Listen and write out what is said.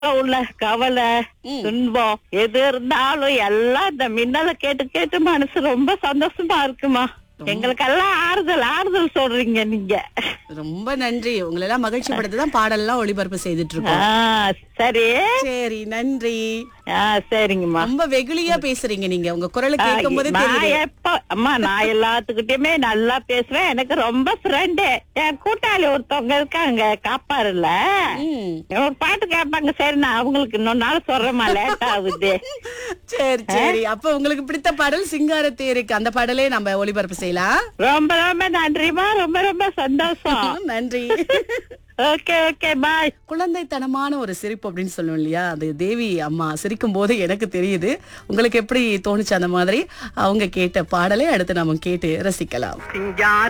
உள்ள கவலை ம். துன்பம் எது இருந்தாலும் எல்லாம் இந்த மின்னலை கேட்டு கேட்டு மனசு ரொம்ப சந்தோஷமா இருக்குமா எங்களுக்கெல்லாம் ஆறுதல் ஆறுதல் சொல்றீங்க நீங்க ரொம்ப நன்றி உங்களை எல்லாம் மகிழ்ச்சி படுத்துதான் பாடல்லாம் ஒளிபரப்பு செய்துட்டு இருக்கோம் ஆ, சரி சரி நன்றி ஆ சரிங்கம்மா ரொம்ப வெகுளியா பேசுறீங்க நீங்க உங்க குரலை கேட்கும் போதே நான் தெரியுது எப்ப அம்மா நான் எல்லாத்துக்கிட்டயுமே நல்லா பேசுவேன் எனக்கு ரொம்ப ஃப்ரெண்டு என் கூட்டாளி ஒருத்தவங்க இருக்காங்க காப்பாருல ம். ஒரு பாட்டு கேட்பாங்க சரி நான் அவங்களுக்கு இன்னொரு நாள் சொல்றேம்மா லேட் ஆகுது சரி சரி அப்ப உங்களுக்கு பிடித்த பாடல் சிங்காரத்தேருக்கு அந்த பாடலே நம்ம ஒளிபரப்பு செய்யலாம் ரொம்ப ரொம்ப நன்றிமா ரொம்ப ரொம்ப சந்தோஷம் நன்றி ஓகே ஓகே பாய் குழந்தைத்தனமான ஒரு சிரிப்பு அப்படின்னு சொல்லுவோம் இல்லையா அது தேவி அம்மா சிரிக்கும் போது எனக்கு தெரியுது உங்களுக்கு எப்படி தோணுச்சு அந்த மாதிரி அவங்க கேட்ட பாடலை அடுத்து நம்ம கேட்டு ரசிக்கலாம் சிங்கார